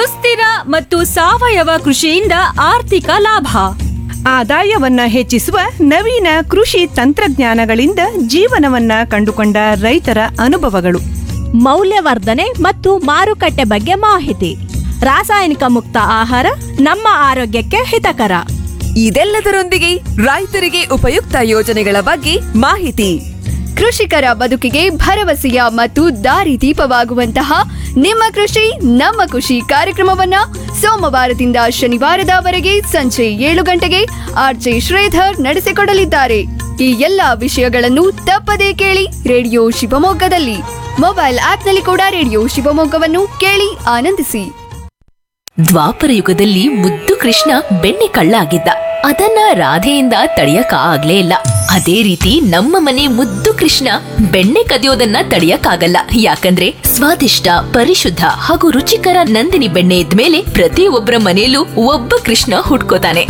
ಸುಸ್ಥಿರ ಮತ್ತು ಸಾವಯವ ಕೃಷಿಯಿಂದ ಆರ್ಥಿಕ ಲಾಭ ಆದಾಯವನ್ನ ಹೆಚ್ಚಿಸುವ ನವೀನ ಕೃಷಿ ತಂತ್ರಜ್ಞಾನಗಳಿಂದ ಜೀವನವನ್ನ ಕಂಡುಕೊಂಡ ರೈತರ ಅನುಭವಗಳು ಮೌಲ್ಯವರ್ಧನೆ ಮತ್ತು ಮಾರುಕಟ್ಟೆ ಬಗ್ಗೆ ಮಾಹಿತಿ ರಾಸಾಯನಿಕ ಮುಕ್ತ ಆಹಾರ ನಮ್ಮ ಆರೋಗ್ಯಕ್ಕೆ ಹಿತಕರ ಇದೆಲ್ಲದರೊಂದಿಗೆ ರೈತರಿಗೆ ಉಪಯುಕ್ತ ಯೋಜನೆಗಳ ಬಗ್ಗೆ ಮಾಹಿತಿ ಕೃಷಿಕರ ಬದುಕಿಗೆ ಭರವಸೆಯ ಮತ್ತು ದಾರಿದೀಪವಾಗುವಂತಹ ನಿಮ್ಮ ಕೃಷಿ ನಮ್ಮ ಖುಷಿ ಕಾರ್ಯಕ್ರಮವನ್ನ ಸೋಮವಾರದಿಂದ ಶನಿವಾರದವರೆಗೆ ಸಂಜೆ ಏಳು ಗಂಟೆಗೆ ಆರ್ಜೆ ಶ್ರೀಧರ್ ನಡೆಸಿಕೊಡಲಿದ್ದಾರೆ ಈ ಎಲ್ಲಾ ವಿಷಯಗಳನ್ನು ತಪ್ಪದೇ ಕೇಳಿ ರೇಡಿಯೋ ಶಿವಮೊಗ್ಗದಲ್ಲಿ ಮೊಬೈಲ್ ಆಪ್ನಲ್ಲಿ ಕೂಡ ರೇಡಿಯೋ ಶಿವಮೊಗ್ಗವನ್ನು ಕೇಳಿ ಆನಂದಿಸಿ ದ್ವಾಪರ ಯುಗದಲ್ಲಿ ಮುದ್ದು ಕೃಷ್ಣ ಬೆಣ್ಣೆ ಕಳ್ಳ ಆಗಿದ್ದ ಅದನ್ನ ರಾಧೆಯಿಂದ ತಡೆಯಕ ಆಗ್ಲೇ ಇಲ್ಲ ಅದೇ ರೀತಿ ನಮ್ಮ ಮನೆ ಮುದ್ದು ಕೃಷ್ಣ ಬೆಣ್ಣೆ ಕದಿಯೋದನ್ನ ತಡೆಯಕ್ಕಾಗಲ್ಲ ಯಾಕಂದ್ರೆ ಸ್ವಾದಿಷ್ಟ ಪರಿಶುದ್ಧ ಹಾಗೂ ರುಚಿಕರ ನಂದಿನಿ ಬೆಣ್ಣೆ ಇದ್ಮೇಲೆ ಪ್ರತಿಯೊಬ್ಬರ ಮನೆಯಲ್ಲೂ ಒಬ್ಬ ಕೃಷ್ಣ ಹುಟ್ಕೋತಾನೆ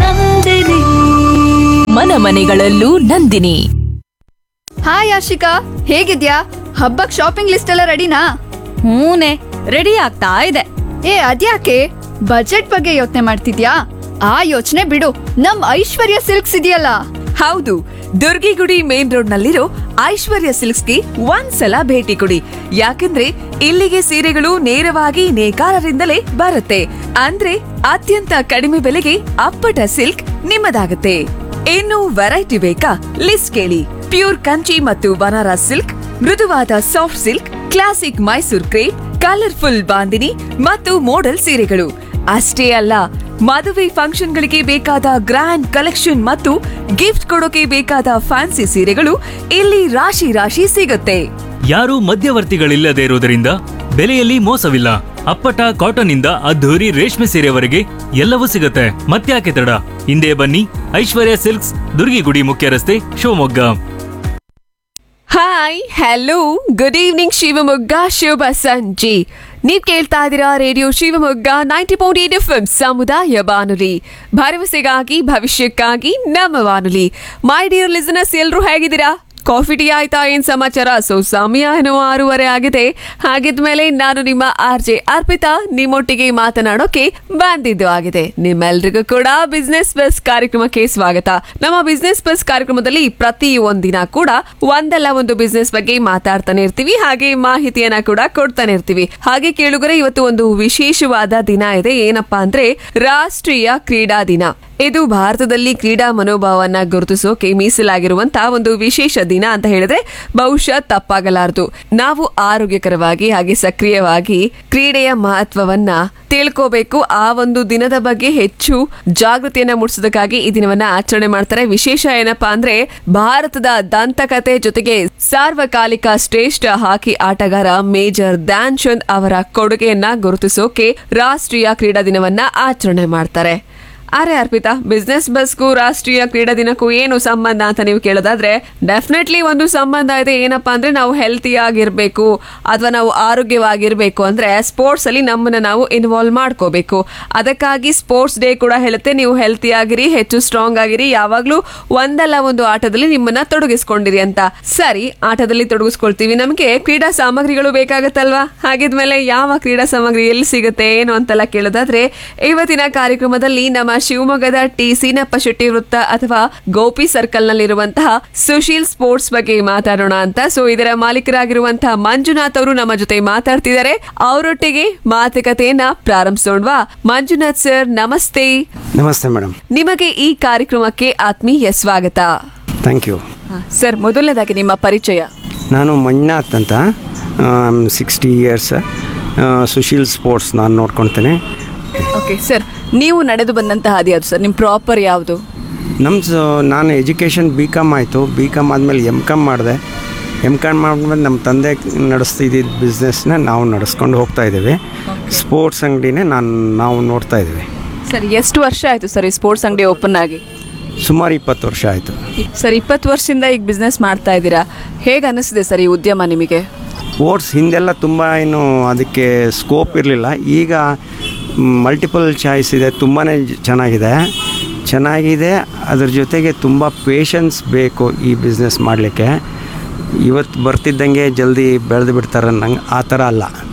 ಮನ ಮನೆಗಳಲ್ಲೂ ನಂದಿನಿ ಹಾಯ್ ಆಶಿಕಾ ಹೇಗಿದ್ಯಾ ಹಬ್ಬಕ್ ಶಾಪಿಂಗ್ ಲಿಸ್ಟ್ ಎಲ್ಲ ರೆಡಿನಾ ಹೂನೆ ರೆಡಿ ಆಗ್ತಾ ಇದೆ ಏ ಅದ್ಯಾಕೆ ಬಜೆಟ್ ಬಗ್ಗೆ ಯೋಚನೆ ಮಾಡ್ತಿದ್ಯಾ ಆ ಯೋಚನೆ ಬಿಡು ನಮ್ ಐಶ್ವರ್ಯ ಸಿಲ್ಕ್ಸ್ ಇದೆಯಲ್ಲ ಹೌದು ದುರ್ಗಿಗುಡಿ ಮೇನ್ ರೋಡ್ ನಲ್ಲಿರೋ ಐಶ್ವರ್ಯ ಸಿಲ್ಕ್ಸ್ಗೆ ಒಂದ್ಸಲ ಭೇಟಿ ಕೊಡಿ ಯಾಕಂದ್ರೆ ಇಲ್ಲಿಗೆ ಸೀರೆಗಳು ನೇರವಾಗಿ ನೇಕಾರರಿಂದಲೇ ಬರುತ್ತೆ ಅಂದ್ರೆ ಅತ್ಯಂತ ಕಡಿಮೆ ಬೆಲೆಗೆ ಅಪ್ಪಟ ಸಿಲ್ಕ್ ನಿಮ್ಮದಾಗುತ್ತೆ ಇನ್ನು ವೆರೈಟಿ ಬೇಕಾ ಲಿಸ್ಟ್ ಕೇಳಿ ಪ್ಯೂರ್ ಕಂಚಿ ಮತ್ತು ಬನಾರಸ್ ಸಿಲ್ಕ್ ಮೃದುವಾದ soft silk classic Mysore crepe colourful bandhani ಮತ್ತು ಮೋಡಲ್ ಸೀರೆಗಳು ಅಷ್ಟೇ ಅಲ್ಲ ಮದುವೆ ಫಂಕ್ಷನ್ಗಳಿಗೆ ಬೇಕಾದ ಗ್ರ್ಯಾಂಡ್ ಕಲೆಕ್ಷನ್ ಮತ್ತು ಗಿಫ್ಟ್ ಕೊಡೋಕೆ ಬೇಕಾದ ಫ್ಯಾನ್ಸಿ ಸೀರೆಗಳು ಇಲ್ಲಿ ರಾಶಿ ರಾಶಿ ಸಿಗುತ್ತೆ ಯಾರೂ ಮಧ್ಯವರ್ತಿಗಳಿಲ್ಲದೆ ಇರುವುದರಿಂದ ಬೆಲೆಯಲ್ಲಿ ಮೋಸವಿಲ್ಲ ಅಪ್ಪಟ ಕಾಟನ್ ಇಂದ ಅದ್ಧೂರಿ ರೇಷ್ಮೆ ಸೀರೆವರೆಗೆ ಎಲ್ಲವೂ ಸಿಗುತ್ತೆ ಮತ್ತ್ಯಾಕೆ ತಡ ಹಿಂದೆ ಬನ್ನಿ ಐಶ್ವರ್ಯ ಸಿಲ್ಕ್ಸ್ ದುರ್ಗಿಗುಡಿ ಮುಖ್ಯ ರಸ್ತೆ Shivamogga hi hello good evening Shivamogga ಶುಭ ಸಂಜೆ ನೀವ್ ಕೇಳ್ತಾ ಇದ್ದೀರಾ radio Shivamogga ninety point eight F ಸಮುದಾಯ ಬಾನುಲಿ ಭರವಸೆಗಾಗಿ ಭವಿಷ್ಯಕ್ಕಾಗಿ ನಮ್ಮ ಬಾನುಲಿ ಮೈ ಡಿಯರ್ ಲಿಸನರ್ಸ್ ಎಲ್ರು ಹೇಗಿದ್ದೀರಾ ಕಾಫಿ ಟೀ ಆಯ್ತಾ ಏನ್ ಸಮಾಚಾರ ಸೊ ಸಮಯ ಏನೋ ಆರೂವರೆ ಆಗಿದೆ ಹಾಗಿದ್ಮೇಲೆ ನಾನು ನಿಮ್ಮ ಆರ್ ಜೆ ಅರ್ಪಿತಾ ನಿಮ್ಮೊಟ್ಟಿಗೆ ಮಾತನಾಡೋಕೆ ಬಂದಿದ್ದು ಆಗಿದೆ ನಿಮ್ಮೆಲ್ರಿಗೂ ಕೂಡ ಬಿಸ್ನೆಸ್ ಬಸ್ ಕಾರ್ಯಕ್ರಮಕ್ಕೆ ಸ್ವಾಗತ ನಮ್ಮ ಬಿಸ್ನೆಸ್ ಬಸ್ ಕಾರ್ಯಕ್ರಮದಲ್ಲಿ ಪ್ರತಿ ಒಂದಿನ ಕೂಡ ಒಂದಲ್ಲ ಒಂದು ಬಿಸ್ನೆಸ್ ಬಗ್ಗೆ ಮಾತಾಡ್ತಾನೆ ಇರ್ತೀವಿ ಹಾಗೆ ಮಾಹಿತಿಯನ್ನ ಕೂಡ ಕೊಡ್ತಾನೆ ಇರ್ತೀವಿ ಹಾಗೆ ಕೇಳುಗರೆ ಇವತ್ತು ಒಂದು ವಿಶೇಷವಾದ ದಿನ ಇದೆ ಏನಪ್ಪಾ ಅಂದ್ರೆ ರಾಷ್ಟ್ರೀಯ ಕ್ರೀಡಾ ದಿನ ಇದು ಭಾರತದಲ್ಲಿ ಕ್ರೀಡಾ ಮನೋಭಾವನ ಗುರುತಿಸೋಕೆ ಮೀಸಲಾಗಿರುವಂತಹ ಒಂದು ವಿಶೇಷ ದಿನ ಅಂತ ಹೇಳಿದ್ರೆ ಬಹುಶಃ ತಪ್ಪಾಗಲಾರದು ನಾವು ಆರೋಗ್ಯಕರವಾಗಿ ಹಾಗೆ ಸಕ್ರಿಯವಾಗಿ ಕ್ರೀಡೆಯ ಮಹತ್ವವನ್ನ ತಿಳ್ಕೋಬೇಕು ಆ ಒಂದು ದಿನದ ಬಗ್ಗೆ ಹೆಚ್ಚು ಜಾಗೃತಿಯನ್ನ ಮೂಡಿಸೋದಕ್ಕಾಗಿ ಈ ದಿನವನ್ನ ಆಚರಣೆ ಮಾಡ್ತಾರೆ ವಿಶೇಷ ಏನಪ್ಪಾ ಅಂದ್ರೆ ಭಾರತದ ದಂತಕತೆ ಜೊತೆಗೆ ಸಾರ್ವಕಾಲಿಕ ಶ್ರೇಷ್ಠ ಹಾಕಿ ಆಟಗಾರ ಮೇಜರ್ ಧ್ಯಾನ್ ಚಂದ್ ಅವರ ಕೊಡುಗೆಯನ್ನ ಗುರುತಿಸೋಕೆ ರಾಷ್ಟ್ರೀಯ ಕ್ರೀಡಾ ದಿನವನ್ನ ಆಚರಣೆ ಮಾಡ್ತಾರೆ ಅರೆ ಅರ್ಪಿತಾ ಬಿಸ್ನೆಸ್ ಬಸ್ಗೂ ರಾಷ್ಟ್ರೀಯ ಕ್ರೀಡಾ ದಿನಕ್ಕೂ ಏನು ಸಂಬಂಧ ಅಂತ ನೀವು ಕೇಳೋದಾದ್ರೆ ಡೆಫಿನೆಟ್ಲಿ ಒಂದು ಸಂಬಂಧ ಇದೆ ಏನಪ್ಪಾ ಅಂದ್ರೆ ನಾವು ಹೆಲ್ತಿ ಆಗಿರ್ಬೇಕು ಅಥವಾ ನಾವು ಆರೋಗ್ಯವಾಗಿರ್ಬೇಕು ಅಂದ್ರೆ ಸ್ಪೋರ್ಟ್ಸ್ ಅಲ್ಲಿ ನಮ್ಮನ್ನ ನಾವು ಇನ್ವಾಲ್ವ್ ಮಾಡ್ಕೋಬೇಕು ಅದಕ್ಕಾಗಿ ಸ್ಪೋರ್ಟ್ಸ್ ಡೇ ಕೂಡ ಹೇಳುತ್ತೆ ನೀವು ಹೆಲ್ತಿ ಆಗಿರಿ ಹೆಚ್ಚು ಸ್ಟ್ರಾಂಗ್ ಆಗಿರಿ ಯಾವಾಗ್ಲೂ ಒಂದಲ್ಲ ಒಂದು ಆಟದಲ್ಲಿ ನಿಮ್ಮನ್ನ ತೊಡಗಿಸ್ಕೊಂಡಿರಿ ಅಂತ ಸರಿ ಆಟದಲ್ಲಿ ತೊಡಗಿಸ್ಕೊಳ್ತೀವಿ ನಮಗೆ ಕ್ರೀಡಾ ಸಾಮಗ್ರಿಗಳು ಬೇಕಾಗತ್ತಲ್ವಾ ಹಾಗಿದ್ಮೇಲೆ ಯಾವ ಕ್ರೀಡಾ ಸಾಮಗ್ರಿ ಎಲ್ಲಿ ಸಿಗುತ್ತೆ ಏನು ಅಂತೆಲ್ಲ ಕೇಳೋದಾದ್ರೆ ಇವತ್ತಿನ ಕಾರ್ಯಕ್ರಮದಲ್ಲಿ ನಮ್ಮ ಶಿವಮೊಗ್ಗದ ಟಿ ಸೀನಪ್ಪ ಶೆಟ್ಟಿ ವೃತ್ತ ಅಥವಾ ಗೋಪಿ ಸರ್ಕಲ್ ನಲ್ಲಿರುವಂತಹ ಸುಶೀಲ್ ಸ್ಪೋರ್ಟ್ಸ್ ಬಗ್ಗೆ ಮಾತಾಡೋಣ ಅಂತ ಸೊ ಇದರ ಮಾಲೀಕರಾಗಿರುವಂತಹ ಮಂಜುನಾಥ್ ಅವರು ನಮ್ಮ ಜೊತೆ ಮಾತಾಡ್ತಿದ್ದಾರೆ ಅವರೊಟ್ಟಿಗೆ ಮಾತುಕತೆಯನ್ನ ಪ್ರಾರಂಭಿಸೋಣವಾ ಮಂಜುನಾಥ್ ಸರ್ ನಮಸ್ತೆ ನಮಸ್ತೆ ಮೇಡಮ್ ನಿಮಗೆ ಈ ಕಾರ್ಯಕ್ರಮಕ್ಕೆ ಆತ್ಮೀಯ ಸ್ವಾಗತ ಥ್ಯಾಂಕ್ ಯು ಸರ್ ಮೊದಲನೇದಾಗಿ ನಿಮ್ಮ ಪರಿಚಯ ನಾನು ಮಂಜುನಾಥ್ ಅಂತ ಸಿಕ್ಸ್ಟಿ ಇಯರ್ಸ್ ಸುಶೀಲ್ ಸ್ಪೋರ್ಟ್ಸ್ ನಾನು ನೋಡ್ಕೊಳ್ತೇನೆ ಓಕೆ ಸರ್ ನೀವು ನಡೆದು ಬಂದಂತಹ ಹಾದಿ ಅದು ಸರ್ ನಿಮ್ಮ ಪ್ರಾಪರ್ ಯಾವುದು ನಮ್ಮ ನಾನು ಎಜುಕೇಷನ್ ಬಿ ಕಾಮ್ ಆಯಿತು ಬಿ ಕಾಮ್ ಆದಮೇಲೆ ಎಮ್ ಕಾಮ್ ಮಾಡಿದೆ ಎಮ್ ಕಾಮ್ ಮಾಡಿದ್ಮೇಲೆ ನಮ್ಮ ತಂದೆ ನಡೆಸ್ತಿದ್ದಿದ್ದ ಬಿಸ್ನೆಸ್ನ ನಾವು ನಡೆಸ್ಕೊಂಡು ಹೋಗ್ತಾ ಇದ್ದೀವಿ ಸ್ಪೋರ್ಟ್ಸ್ ಅಂಗಡಿನೇ ನಾನು ನಾವು ನೋಡ್ತಾ ಇದ್ದೀವಿ ಸರ್ ಎಷ್ಟು ವರ್ಷ ಆಯ್ತು ಸರ್ ಈ ಸ್ಪೋರ್ಟ್ಸ್ ಅಂಗಡಿ ಓಪನ್ ಆಗಿ ಸುಮಾರು ಇಪ್ಪತ್ತು ವರ್ಷ ಆಯಿತು ಸರ್ ಇಪ್ಪತ್ತು ವರ್ಷದಿಂದ ಈಗ ಬಿಸ್ನೆಸ್ ಮಾಡ್ತಾ ಇದ್ದೀರಾ ಹೇಗೆ ಅನಿಸ್ತಿದೆ ಸರ್ ಈ ಉದ್ಯಮ ನಿಮಗೆ ಸ್ಪೋರ್ಟ್ಸ್ ಹಿಂದೆಲ್ಲ ತುಂಬ ಏನು ಅದಕ್ಕೆ ಸ್ಕೋಪ್ ಇರಲಿಲ್ಲ ಈಗ ಮಲ್ಟಿಪಲ್ ಚಾಯ್ಸ್ ಇದೆ ತುಂಬಾ ಚೆನ್ನಾಗಿದೆ ಚೆನ್ನಾಗಿದೆ ಅದ್ರ ಜೊತೆಗೆ ತುಂಬ ಪೇಷನ್ಸ್ ಬೇಕು ಈ ಬಿಸ್ನೆಸ್ ಮಾಡಲಿಕ್ಕೆ ಇವತ್ತು ಬರ್ತಿದ್ದಂಗೆ ಜಲ್ದಿ ಬೆಳೆದು ಬಿಡ್ತಾರೆ ನಂಗೆ ಆ ಥರ ಅಲ್ಲ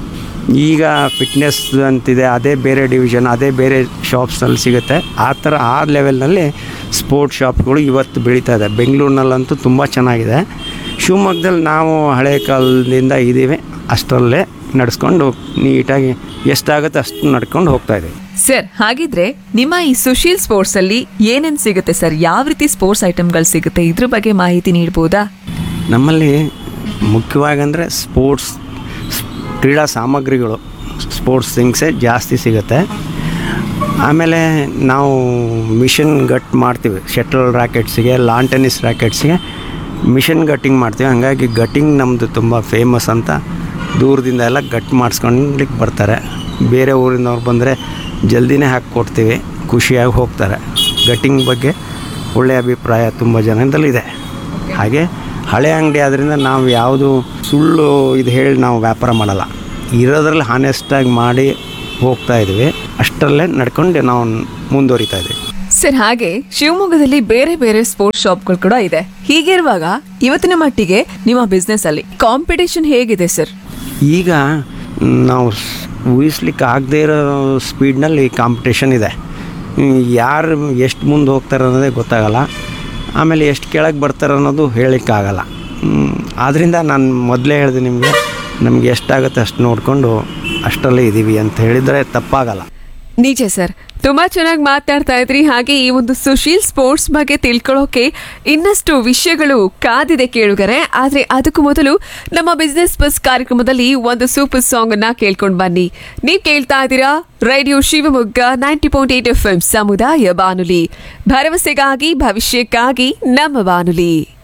ಈಗ ಫಿಟ್ನೆಸ್ ಅಂತಿದೆ ಅದೇ ಬೇರೆ ಡಿವಿಷನ್ ಅದೇ ಬೇರೆ ಶಾಪ್ಸ್ನಲ್ಲಿ ಸಿಗುತ್ತೆ ಆ ಥರ ಆ ಲೆವೆಲ್ನಲ್ಲಿ ಸ್ಪೋರ್ಟ್ಸ್ ಶಾಪ್ಗಳು ಇವತ್ತು ಬೆಳೀತಾ ಇದೆ ಬೆಂಗಳೂರಿನಲ್ಲಂತೂ ತುಂಬ ಚೆನ್ನಾಗಿದೆ ಶಿವಮೊಗ್ಗದಲ್ಲಿ ನಾವು ಹಳೆ ಕಾಲದಿಂದ ಇದ್ದೀವಿ ಅಷ್ಟರಲ್ಲೇ ನಡೆಸ್ಕೊಂಡು ನೀಟಾಗಿ ಎಷ್ಟಾಗುತ್ತೆ ಅಷ್ಟು ನಡ್ಕೊಂಡು ಹೋಗ್ತಾ ಇದ್ದೀವಿ ಸರ್ ಹಾಗಿದ್ರೆ ನಿಮ್ಮ ಈ ಸುಶೀಲ್ ಸ್ಪೋರ್ಟ್ಸ್ ಅಲ್ಲಿ ಏನೇನ್ ಸಿಗುತ್ತೆ ಸರ್ ಯಾವ ರೀತಿ ಸ್ಪೋರ್ಟ್ಸ್ ಐಟಮ್ಗಳು ಸಿಗುತ್ತೆ ಇದ್ರ ಬಗ್ಗೆ ಮಾಹಿತಿ ನೀಡ್ಬೋದಾ ನಮ್ಮಲ್ಲಿ ಮುಖ್ಯವಾಗಿ ಅಂದರೆ ಸ್ಪೋರ್ಟ್ಸ್ ಕ್ರೀಡಾ ಸಾಮಗ್ರಿಗಳು ಸ್ಪೋರ್ಟ್ಸ್ ಥಿಂಗ್ಸೇ ಜಾಸ್ತಿ ಸಿಗುತ್ತೆ ಆಮೇಲೆ ನಾವು ಮಿಷನ್ ಗಟ್ ಮಾಡ್ತೀವಿ ಶಟಲ್ ರ್ಯಾಕೆಟ್ಸಿಗೆ ಲಾನ್ ಟೆನ್ನಿಸ್ ರ್ಯಾಕೆಟ್ಸಿಗೆ ಮಿಷನ್ ಗಟ್ಟಿಂಗ್ ಮಾಡ್ತೀವಿ ಹಾಗಾಗಿ ಗಟ್ಟಿಂಗ್ ನಮ್ಮದು ತುಂಬ ಫೇಮಸ್ ಅಂತ ದೂರದಿಂದ ಎಲ್ಲ ಗಟ್ ಮಾಡಿಸ್ಕೊಂಡ್ಲಿಕ್ಕೆ ಬರ್ತಾರೆ ಬೇರೆ ಊರಿನವ್ರು ಬಂದರೆ ಜಲ್ದಿನೇ ಹಾಕಿ ಕೊಡ್ತೀವಿ ಖುಷಿಯಾಗಿ ಹೋಗ್ತಾರೆ ಗಟ್ಟಿಂಗ್ ಬಗ್ಗೆ ಒಳ್ಳೆಯ ಅಭಿಪ್ರಾಯ ತುಂಬ ಜನದಲ್ಲಿದೆ ಹಾಗೆ ಹಳೆ ಅಂಗಡಿ ಆದ್ದರಿಂದ ನಾವು ಯಾವುದು ಸುಳ್ಳು ಇದು ಹೇಳಿ ನಾವು ವ್ಯಾಪಾರ ಮಾಡಲ್ಲ ಇರೋದ್ರಲ್ಲಿ ಹಾನೆಸ್ಟಾಗಿ ಮಾಡಿ ಹೋಗ್ತಾ ಇದ್ವಿ ಅಷ್ಟರಲ್ಲೇ ನಡ್ಕೊಂಡು ನಾವು ಮುಂದುವರಿತಾ ಇದ್ದೀವಿ ಸರ್ ಹಾಗೆ ಶಿವಮೊಗ್ಗದಲ್ಲಿ ಬೇರೆ ಬೇರೆ ಸ್ಪೋರ್ಟ್ಸ್ ಶಾಪ್ಗಳು ಕೂಡ ಇದೆ ಹೀಗಿರುವಾಗ ಇವತ್ತಿನ ಮಟ್ಟಿಗೆ ನಿಮ್ಮ ಬಿಸ್ನೆಸ್ ಅಲ್ಲಿ ಕಾಂಪಿಟೇಷನ್ ಹೇಗಿದೆ ಸರ್ ಈಗ ನಾವು ಸ್- ಊಹಿಸ್ಲಿಕ್ಕೆ ಆಗದೇ ಇರೋ ಸ್ಪೀಡ್ನಲ್ಲಿ ಕಾಂಪಿಟೇಷನ್ ಇದೆ ಹ್ಮ್, ಯಾರು ಎಷ್ಟು ಮುಂದೆ ಹೋಗ್ತಾರೆ ಅನ್ನೋದೇ ಗೊತ್ತಾಗಲ್ಲ ಆಮೇಲೆ ಎಷ್ಟು ಕೆಳಗೆ ಬರ್ತಾರೆ ಅನ್ನೋದು ಹೇಳಲಿಕ್ಕಾಗಲ್ಲ ಆದ್ದರಿಂದ ನಾನು ಮೊದಲೇ ಹೇಳಿದೆ ನಿಮಗೆ ನಮಗೆ ಎಷ್ಟಾಗುತ್ತೆ ಅಷ್ಟು ನೋಡಿಕೊಂಡು ಅಷ್ಟರಲ್ಲೇ ಇದ್ದೀವಿ ಅಂತ ಹೇಳಿದರೆ ತಪ್ಪಾಗಲ್ಲ ನಿಜ ಸರ್ ತುಂಬಾ ಚೆನ್ನಾಗಿ ಮಾತಾಡ್ತಾ ಇದ್ರಿ ಹಾಗೆ ಈ ಒಂದು ಸುಶೀಲ್ ಸ್ಪೋರ್ಟ್ಸ್ ಬಗ್ಗೆ ತಿಳ್ಕೊಳ್ಳೋಕೆ ಇನ್ನಷ್ಟು ವಿಷಯಗಳು ಕಾದಿದೆ ಕೇಳುಗರೆ ಆದ್ರೆ ಅದಕ್ಕೂ ಮೊದಲು ನಮ್ಮ ಬಿಸ್ನೆಸ್ ಬಸ್ ಕಾರ್ಯಕ್ರಮದಲ್ಲಿ ಒಂದು ಸೂಪರ್ ಸಾಂಗ್ ಅನ್ನ ಕೇಳ್ಕೊಂಡ್ ಬನ್ನಿ ನೀವ್ ಕೇಳ್ತಾ ಇದ್ದೀರಾ radio Shivamogga ninety point eight F M ಸಮುದಾಯ ಬಾನುಲಿ ಭರವಸೆಗಾಗಿ ಭವಿಷ್ಯಕ್ಕಾಗಿ ನಮ್ಮ ಬಾನುಲಿ